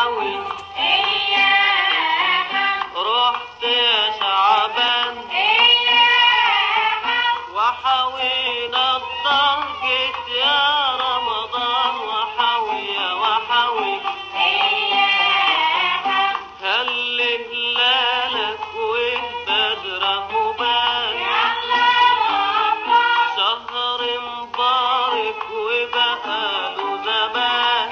وحوي رحت يا شعبان وحوينا الضجت يا رمضان وحوي يا وحوي هل هلالك والبدر بان شهر مبارك وبقاله زمان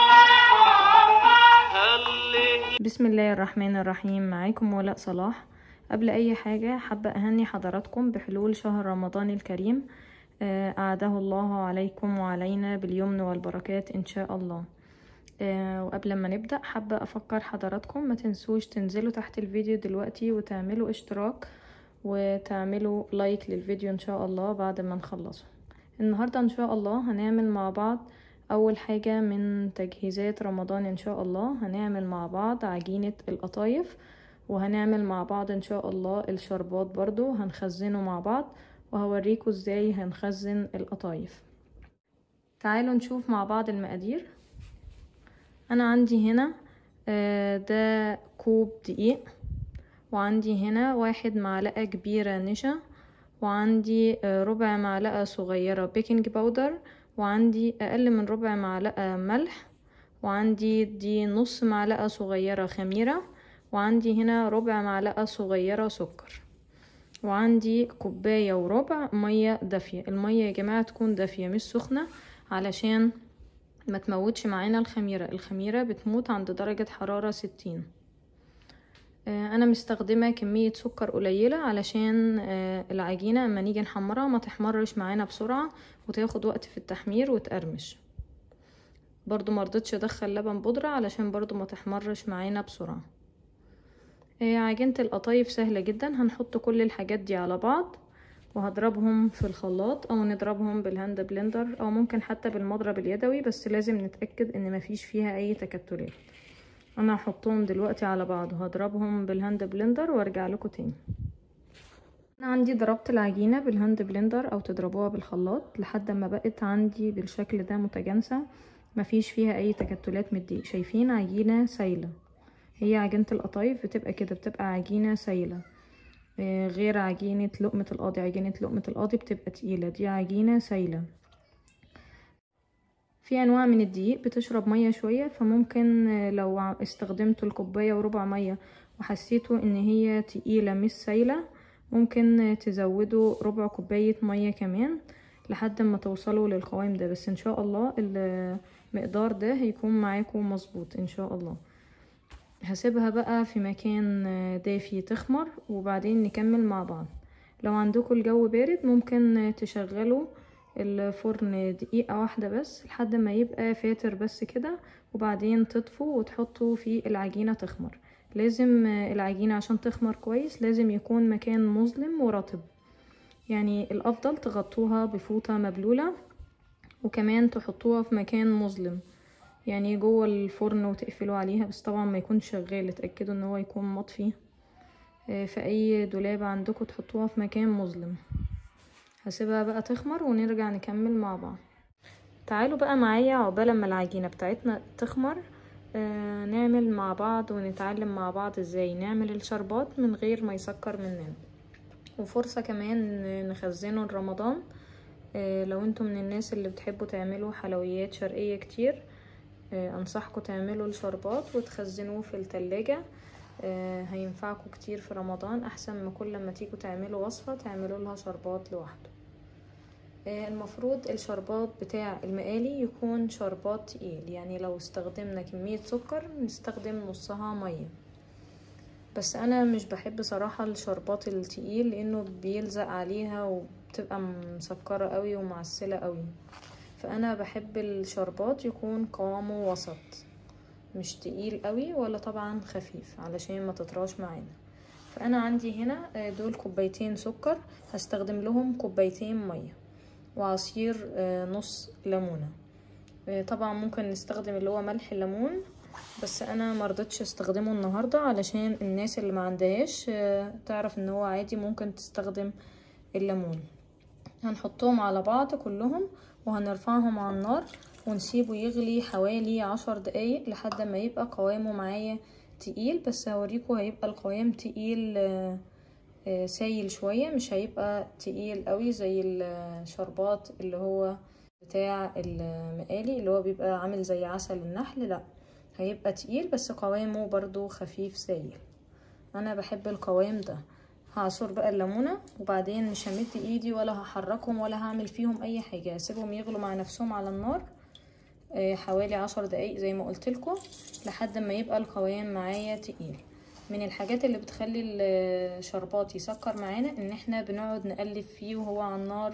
هل بسم الله الرحمن الرحيم معاكم ولاء صلاح قبل اي حاجة حابة اهني حضراتكم بحلول شهر رمضان الكريم آه، اعاده الله عليكم وعلينا باليمن والبركات ان شاء الله آه، وقبل ما نبدأ حابة افكر حضراتكم ما تنسوش تنزلوا تحت الفيديو دلوقتي وتعملوا اشتراك وتعملوا لايك للفيديو ان شاء الله بعد ما نخلصه النهاردة ان شاء الله هنعمل مع بعض اول حاجة من تجهيزات رمضان ان شاء الله هنعمل مع بعض عجينة القطايف وهنعمل مع بعض ان شاء الله الشربات برضو هنخزنه مع بعض وهوريكم ازاي هنخزن القطايف تعالوا نشوف مع بعض المقادير انا عندي هنا آه، ده كوب دقيق وعندي هنا واحد معلقة كبيرة نشا وعندي آه، ربع معلقة صغيرة بيكنج باودر وعندي اقل من ربع معلقة ملح وعندي دي نص معلقة صغيرة خميرة وعندي هنا ربع معلقة صغيرة سكر وعندي كوباية وربع مية دافية المية يا جماعة تكون دافية مش سخنة علشان ما تموتش معانا الخميرة الخميرة بتموت عند درجة حرارة ستين آه، انا مستخدمة كمية سكر قليلة علشان آه، العجينة اما نيجي نحمرها ما تحمرش معانا بسرعة وتاخد وقت في التحمير وتقرمش برضو مرضتش ادخل لبن بودرة علشان برضو ما تحمرش معانا بسرعة آه، عجينة القطايف سهلة جدا هنحط كل الحاجات دي على بعض وهضربهم في الخلاط او نضربهم بالهاند بلندر او ممكن حتى بالمضرب اليدوي بس لازم نتأكد ان مفيش فيها اي تكتلات انا هحطهم دلوقتي على بعض وهضربهم بالهاند بلندر وارجع لكم تاني انا عندي ضربت العجينة بالهاند بلندر او تضربوها بالخلاط لحد ما بقت عندي بالشكل ده متجانسة مفيش فيها اي تكتلات من الدقيق شايفين عجينة سايلة هي عجينة القطايف بتبقى كده بتبقى عجينة سايلة آه، غير عجينة لقمة القاضي عجينة لقمة القاضي بتبقى تقيلة دي عجينة سايلة في انواع من الدقيق بتشرب مية شوية فممكن آه، لو ع- استخدمتوا الكوباية وربع مية وحسيتوا ان هي تقيلة مش سايلة ممكن آه، تزودوا ربع كوباية مية كمان لحد ما توصلوا للقوام ده بس ان شاء الله المقدار ده هيكون معاكم مظبوط ان شاء الله هسيبها بقى في مكان آه، دافي تخمر وبعدين نكمل مع بعض لو عندكم الجو بارد ممكن آه، تشغلوا الفرن دقيقة واحدة بس لحد ما يبقى فاتر بس كده وبعدين تطفوا وتحطوا في العجينة تخمر لازم آه، العجينة عشان تخمر كويس لازم يكون مكان مظلم ورطب يعني الأفضل تغطوها بفوطة مبلولة وكمان تحطوها في مكان مظلم يعني جوه الفرن وتقفلوا عليها بس طبعا ما يكونش شغال اتأكدوا ان هو يكون مطفي آه، في اي دولاب عندكم تحطوها في مكان مظلم هسيبها بقى تخمر ونرجع نكمل مع بعض تعالوا بقى معايا عقبال ما العجينة بتاعتنا تخمر آه نعمل مع بعض ونتعلم مع بعض ازاي نعمل الشربات من غير ما يسكر مننا وفرصة كمان نخزنه لرمضان آه لو انتم من الناس اللي بتحبوا تعملوا حلويات شرقية كتير آه انصحكم تعملوا الشربات وتخزنوه في التلاجة آه هينفعكم كتير في رمضان احسن ما كل ما تيجوا تعملوا وصفة تعملوا لها شربات لوحده آه المفروض الشربات بتاع المقالي يكون شربات تقيل يعني لو استخدمنا كمية سكر نستخدم نصها مية بس انا مش بحب صراحة الشربات التقيل لانه بيلزق عليها وبتبقى مسكرة قوي ومعسلة قوي فانا بحب الشربات يكون قوامه وسط مش تقيل قوي ولا طبعا خفيف علشان ما تطراش معانا فانا عندي هنا آه، دول كوبايتين سكر هستخدم لهم كوبايتين مية وعصير آه، نص ليمونة آه، طبعا ممكن نستخدم اللي هو ملح الليمون بس انا مرضتش استخدمه النهاردة علشان الناس اللي ما عندهاش آه، تعرف ان هو عادي ممكن تستخدم الليمون هنحطهم على بعض كلهم وهنرفعهم على النار ونسيبه يغلي حوالي عشر دقايق لحد ما يبقى قوامه معايا تقيل بس هوريكم هيبقى القوام تقيل آه، آه، سايل شوية مش هيبقى تقيل قوي زي الشربات اللي هو بتاع المقالي اللي هو بيبقى عامل زي عسل النحل لا هيبقى تقيل بس قوامه برضو خفيف سايل انا بحب القوام ده هعصر بقى الليمونة وبعدين مش همد ايدي ولا هحركهم ولا هعمل فيهم اي حاجة هسيبهم يغلوا مع نفسهم على النار آه، حوالي عشر دقايق زي ما قلت لكم لحد ما يبقى القوام معايا تقيل من الحاجات اللي بتخلي الشربات يسكر معانا ان احنا بنقعد نقلب فيه وهو على النار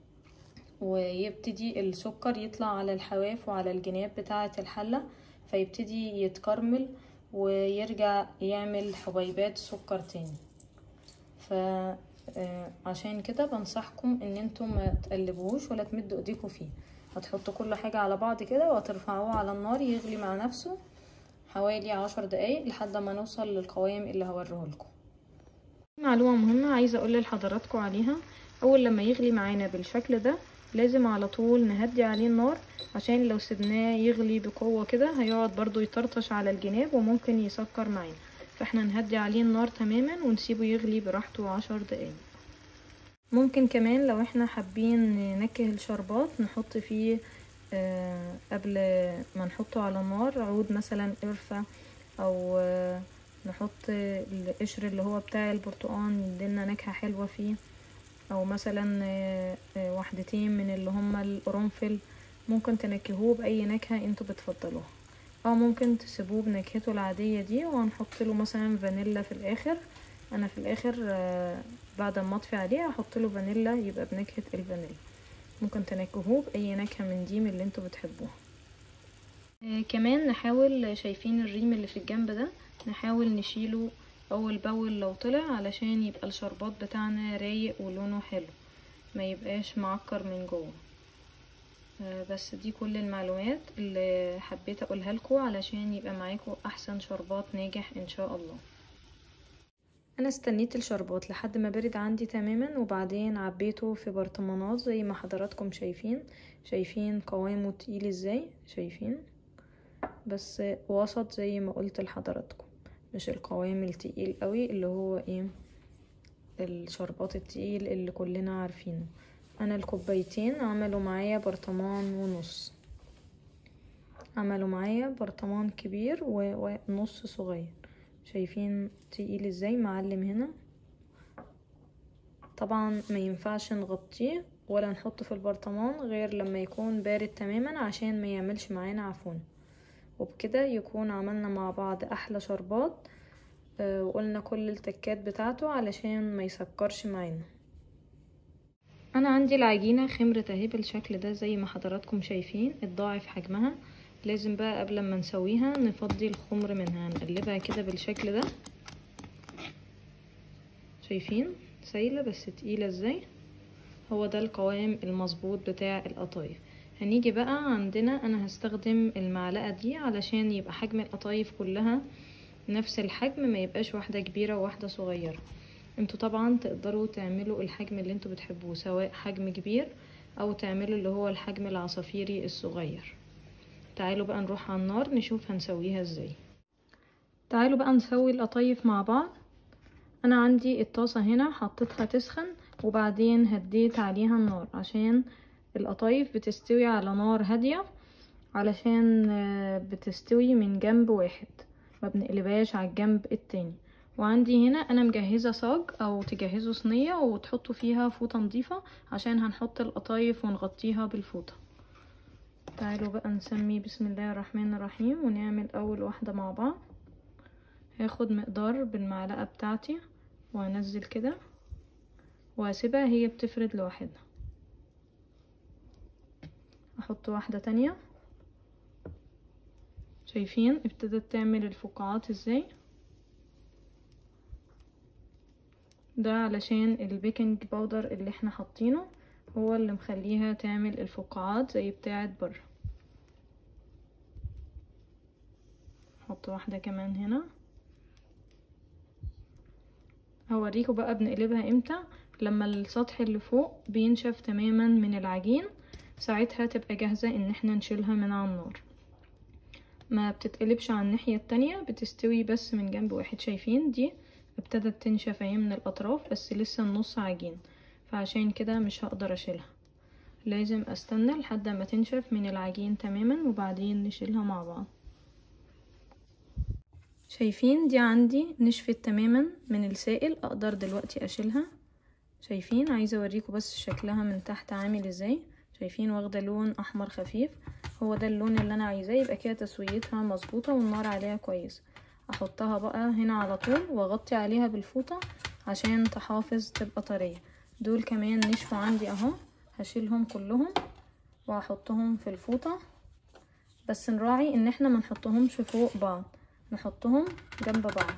ويبتدي السكر يطلع على الحواف وعلى الجناب بتاعة الحلة فيبتدي يتكرمل ويرجع يعمل حبيبات سكر تاني فعشان كده بنصحكم ان انتم ما تقلبوهوش ولا تمدوا ايديكم فيه هتحطوا كل حاجة على بعض كده وهترفعوه على النار يغلي مع نفسه حوالي عشر دقايق لحد ما نوصل للقوام اللي هوريه لكم معلومة مهمة عايزة اقول لحضراتكم عليها اول لما يغلي معانا بالشكل ده لازم على طول نهدي عليه النار عشان لو سيبناه يغلي بقوة كده هيقعد برضو يطرطش على الجناب وممكن يسكر معانا فاحنا نهدي عليه النار تماما ونسيبه يغلي براحته عشر دقايق ممكن كمان لو احنا حابين ننكه الشربات نحط فيه آه قبل ما نحطه على النار عود مثلا قرفة او آه نحط القشر اللي هو بتاع البرتقال يدينا نكهة حلوة فيه او مثلا آه آه وحدتين من اللي هما القرنفل ممكن تنكهوه باي نكهة انتوا بتفضلوها او ممكن تسيبوه بنكهته العادية دي وهنحط له مثلا فانيلا في الاخر انا في الاخر آه بعد ما اطفي عليه هحط له فانيلا يبقى بنكهة الفانيلا ممكن تنكهوه باي نكهة من دي من اللي انتوا بتحبوها آه كمان نحاول شايفين الريم اللي في الجنب ده نحاول نشيله اول باول لو طلع علشان يبقى الشربات بتاعنا رايق ولونه حلو ما يبقاش معكر من جوه آه بس دي كل المعلومات اللي حبيت اقولها لكم علشان يبقى معاكم احسن شربات ناجح ان شاء الله انا استنيت الشربات لحد ما برد عندي تماما وبعدين عبيته في برطمانات زي ما حضراتكم شايفين شايفين قوامه تقيل ازاي شايفين بس وسط زي ما قلت لحضراتكم مش القوام التقيل قوي اللي هو ايه الشربات التقيل اللي كلنا عارفينه انا الكوبايتين عملوا معايا برطمان ونص عملوا معايا برطمان كبير ونص صغير شايفين تقيل ازاي معلم هنا طبعا ما ينفعش نغطيه ولا نحطه في البرطمان غير لما يكون بارد تماما عشان ما يعملش معانا عفون وبكده يكون عملنا مع بعض احلى شربات آه وقلنا كل التكات بتاعته علشان ما يسكرش معانا انا عندي العجينه خمرت اهي بالشكل ده زي ما حضراتكم شايفين اتضاعف حجمها لازم بقى قبل ما نسويها نفضي الخمر منها نقلبها كده بالشكل ده شايفين سايله بس تقيله ازاي هو ده القوام المظبوط بتاع القطايف هنيجي بقى عندنا انا هستخدم المعلقه دي علشان يبقى حجم القطايف كلها نفس الحجم ما يبقاش واحده كبيره وواحده صغيره انتوا طبعا تقدروا تعملوا الحجم اللي انتوا بتحبوه سواء حجم كبير او تعملوا اللي هو الحجم العصافيري الصغير تعالوا بقى نروح على النار نشوف هنسويها ازاي تعالوا بقى نسوي القطايف مع بعض انا عندي الطاسة هنا حطيتها تسخن وبعدين هديت عليها النار عشان القطايف بتستوي على نار هادية علشان بتستوي من جنب واحد ما بنقلبهاش على الجنب التاني وعندي هنا انا مجهزة صاج او تجهزوا صينية وتحطوا فيها فوطة نظيفة عشان هنحط القطايف ونغطيها بالفوطة تعالوا بقى نسمي بسم الله الرحمن الرحيم ونعمل اول واحدة مع بعض هاخد مقدار بالمعلقة بتاعتي وهنزل كده وهسيبها هي بتفرد لوحدها احط واحدة تانية شايفين ابتدت تعمل الفقاعات ازاي ده علشان البيكنج باودر اللي احنا حاطينه هو اللي مخليها تعمل الفقاعات زي بتاعت بره نحط واحدة كمان هنا هوريكم بقى بنقلبها امتى لما السطح اللي فوق بينشف تماما من العجين ساعتها تبقى جاهزة ان احنا نشيلها من على النار ما بتتقلبش على الناحية التانية بتستوي بس من جنب واحد شايفين دي ابتدت تنشف اهي من الاطراف بس لسه النص عجين فعشان كده مش هقدر اشيلها لازم استنى لحد ما تنشف من العجين تماما وبعدين نشيلها مع بعض شايفين دي عندي نشفت تماما من السائل اقدر دلوقتي اشيلها شايفين عايزه اوريكم بس شكلها من تحت عامل ازاي شايفين واخده لون احمر خفيف هو ده اللون اللي انا عايزاه يبقى كده تسويتها مظبوطه والنار عليها كويس احطها بقى هنا على طول واغطي عليها بالفوطه عشان تحافظ تبقى طريه دول كمان نشفوا عندي اهو هشيلهم كلهم واحطهم في الفوطه بس نراعي ان احنا ما نحطهمش فوق بعض نحطهم جنب بعض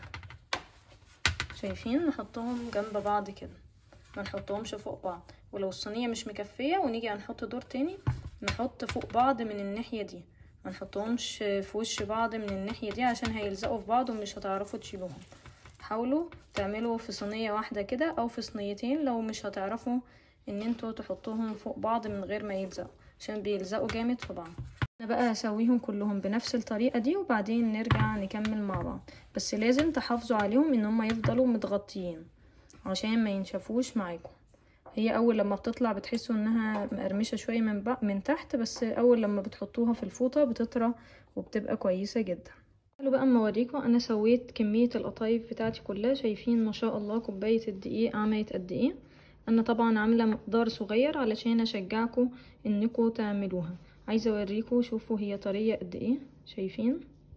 شايفين نحطهم جنب بعض كده ما نحطهمش فوق بعض ولو الصينيه مش مكفيه ونيجي هنحط دور تاني نحط فوق بعض من الناحيه دي ما نحطهمش في وش بعض من الناحيه دي عشان هيلزقوا في بعض ومش هتعرفوا تشيلوهم حاولوا تعملوا في صينيه واحده كده او في صينيتين لو مش هتعرفوا ان انتوا تحطوهم فوق بعض من غير ما يلزقوا عشان بيلزقوا جامد في بعض انا بقى هسويهم كلهم بنفس الطريقه دي وبعدين نرجع نكمل مع بعض بس لازم تحافظوا عليهم ان هم يفضلوا متغطيين عشان ما ينشفوش معاكم هي اول لما بتطلع بتحسوا انها مقرمشه شويه من بق من تحت بس اول لما بتحطوها في الفوطه بتطرى وبتبقى كويسه جدا قالوا بقى اما اوريكم انا سويت كميه القطايف بتاعتي كلها شايفين ما شاء الله كوبايه الدقيق عملت قد ايه انا طبعا عامله مقدار صغير علشان اشجعكم انكم تعملوها عايزه اوريكم شوفوا هي طريه قد ايه شايفين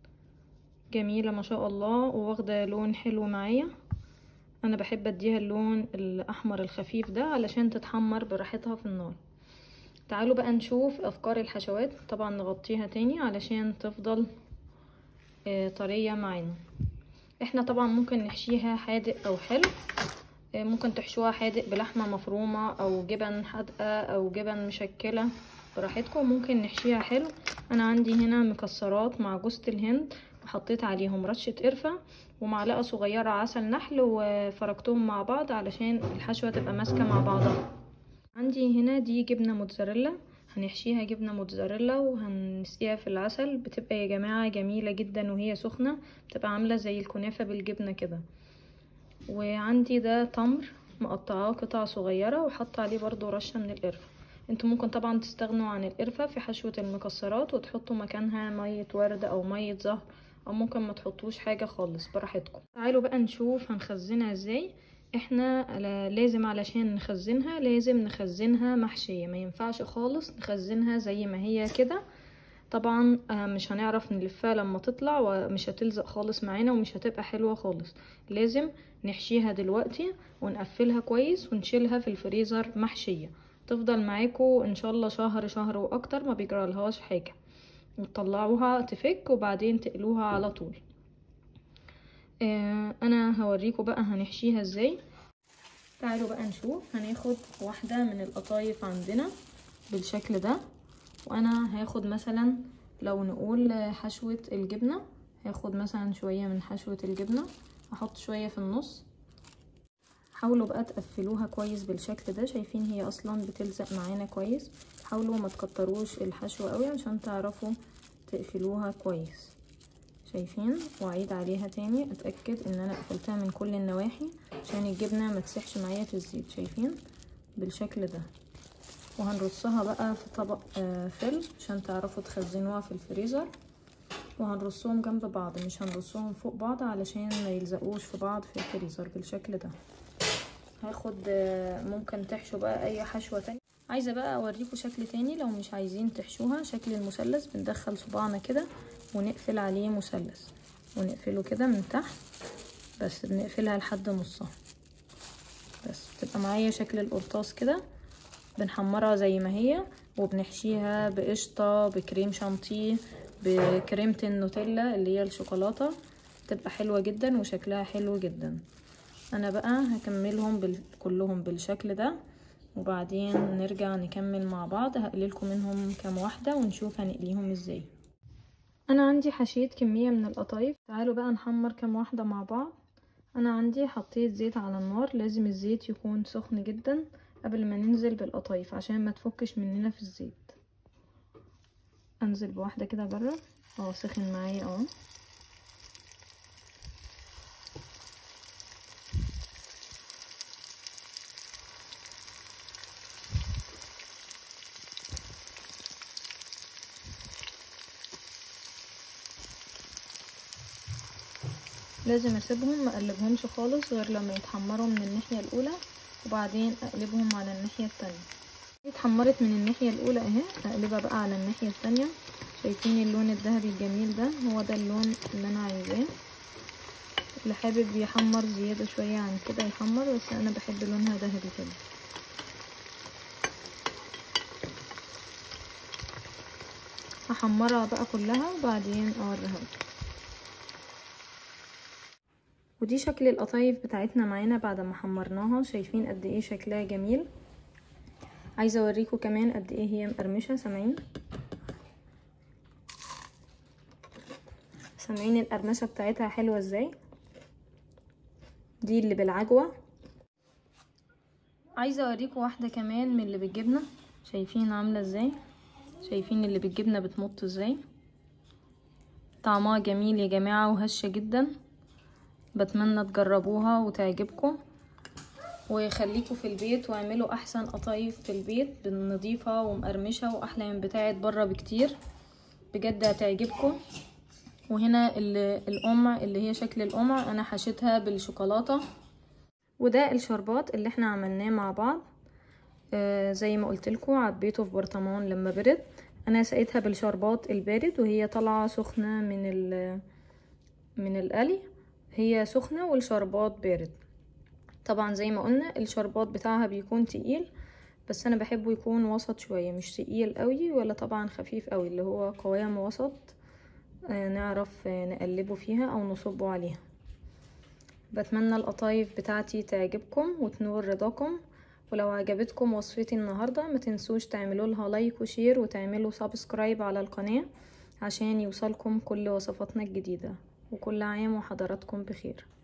جميله ما شاء الله وواخده لون حلو معايا انا بحب اديها اللون الاحمر الخفيف ده علشان تتحمر براحتها في النار تعالوا بقى نشوف افكار الحشوات طبعا نغطيها تاني علشان تفضل آه طريه معانا احنا طبعا ممكن نحشيها حادق او حلو آه ممكن تحشوها حادق بلحمه مفرومه او جبن حادقه او جبن مشكله براحتكم ممكن نحشيها حلو انا عندي هنا مكسرات مع جوزة الهند وحطيت عليهم رشة قرفة ومعلقة صغيرة عسل نحل وفركتهم مع بعض علشان الحشوة تبقى ماسكة مع بعضها عندي هنا دي جبنة موتزاريلا هنحشيها جبنة موتزاريلا وهنسقيها في العسل بتبقى يا جماعة جميلة جدا وهي سخنة بتبقى عاملة زي الكنافة بالجبنة كده وعندي ده تمر مقطعاه قطع صغيرة وحط عليه برضو رشة من القرفة انتوا ممكن طبعا تستغنوا عن القرفة في حشوة المكسرات وتحطوا مكانها مية ورد او مية زهر او ممكن ما تحطوش حاجة خالص براحتكم تعالوا بقى نشوف هنخزنها ازاي احنا لازم علشان نخزنها لازم نخزنها محشية ما ينفعش خالص نخزنها زي ما هي كده طبعا مش هنعرف نلفها لما تطلع ومش هتلزق خالص معانا ومش هتبقى حلوة خالص لازم نحشيها دلوقتي ونقفلها كويس ونشيلها في الفريزر محشية تفضل معاكم ان شاء الله شهر شهر واكتر ما بيجرالهاش حاجه وتطلعوها تفك وبعدين تقلوها على طول آه انا هوريكم بقى هنحشيها ازاي تعالوا بقى نشوف هناخد واحده من القطايف عندنا بالشكل ده وانا هاخد مثلا لو نقول حشوه الجبنه هاخد مثلا شويه من حشوه الجبنه احط شويه في النص حاولوا بقى تقفلوها كويس بالشكل ده شايفين هي اصلا بتلزق معانا كويس حاولوا ما تكتروش الحشو قوي عشان تعرفوا تقفلوها كويس شايفين واعيد عليها تاني اتاكد ان انا قفلتها من كل النواحي عشان الجبنه ما تسيحش معايا في الزيت شايفين بالشكل ده وهنرصها بقى في طبق فل عشان تعرفوا تخزنوها في الفريزر وهنرصهم جنب بعض مش هنرصهم فوق بعض علشان ما يلزقوش في بعض في الفريزر بالشكل ده هاخد ممكن تحشوا بقى اي حشوة تانية عايزة بقى اوريكم شكل تاني لو مش عايزين تحشوها شكل المثلث بندخل صباعنا كده ونقفل عليه مثلث ونقفله كده من تحت بس بنقفلها لحد نصها بس بتبقى معايا شكل القرطاس كده بنحمرها زي ما هي وبنحشيها بقشطة بكريم شانتيه بكريمة النوتيلا اللي هي الشوكولاتة بتبقى حلوة جدا وشكلها حلو جدا انا بقى هكملهم بال... كلهم بالشكل ده وبعدين نرجع نكمل مع بعض هقللكم منهم كام واحدة ونشوف هنقليهم ازاي انا عندي حشيت كمية من القطايف تعالوا بقى نحمر كام واحدة مع بعض انا عندي حطيت زيت على النار لازم الزيت يكون سخن جدا قبل ما ننزل بالقطايف عشان ما تفكش مننا في الزيت انزل بواحدة كده اجرب اه سخن معايا اه لازم اسيبهم ما اقلبهمش خالص غير لما يتحمروا من الناحية الاولى وبعدين اقلبهم على الناحية التانية اتحمرت من الناحية الاولى اهي اقلبها بقى على الناحية التانية شايفين اللون الذهبي الجميل ده هو ده اللون اللي انا عايزاه اللي حابب يحمر زيادة شوية عن كده يحمر بس انا بحب لونها ذهبي كده هحمرها بقى كلها وبعدين اوريها لكم ودي شكل القطايف بتاعتنا معانا بعد ما حمرناها شايفين قد ايه شكلها جميل عايزه اوريكم كمان قد ايه هي مقرمشه سامعين سامعين القرمشه بتاعتها حلوه ازاي دي اللي بالعجوه عايزه اوريكم واحده كمان من اللي بالجبنه شايفين عامله ازاي شايفين اللي بالجبنه بتمط ازاي طعمها جميل يا جماعه وهشه جدا بتمنى تجربوها وتعجبكم وخليكم في البيت واعملوا احسن قطايف في البيت بالنظيفه ومقرمشه واحلى من بتاعه بره بكتير بجد هتعجبكم وهنا القمع اللي هي شكل القمع انا حشيتها بالشوكولاته وده الشربات اللي احنا عملناه مع بعض آه زي ما قلت لكم عبيته في برطمان لما برد انا سقيتها بالشربات البارد وهي طالعه سخنه من من القلي هي سخنة والشربات بارد طبعا زي ما قلنا الشربات بتاعها بيكون تقيل بس انا بحبه يكون وسط شوية مش تقيل قوي ولا طبعا خفيف قوي اللي هو قوام وسط آه نعرف آه نقلبه فيها او نصبه عليها بتمنى القطايف بتاعتي تعجبكم وتنور رضاكم ولو عجبتكم وصفتي النهاردة ما تنسوش تعملوا لها لايك وشير وتعملوا سبسكرايب على القناة عشان يوصلكم كل وصفاتنا الجديدة وكل عام وحضراتكم بخير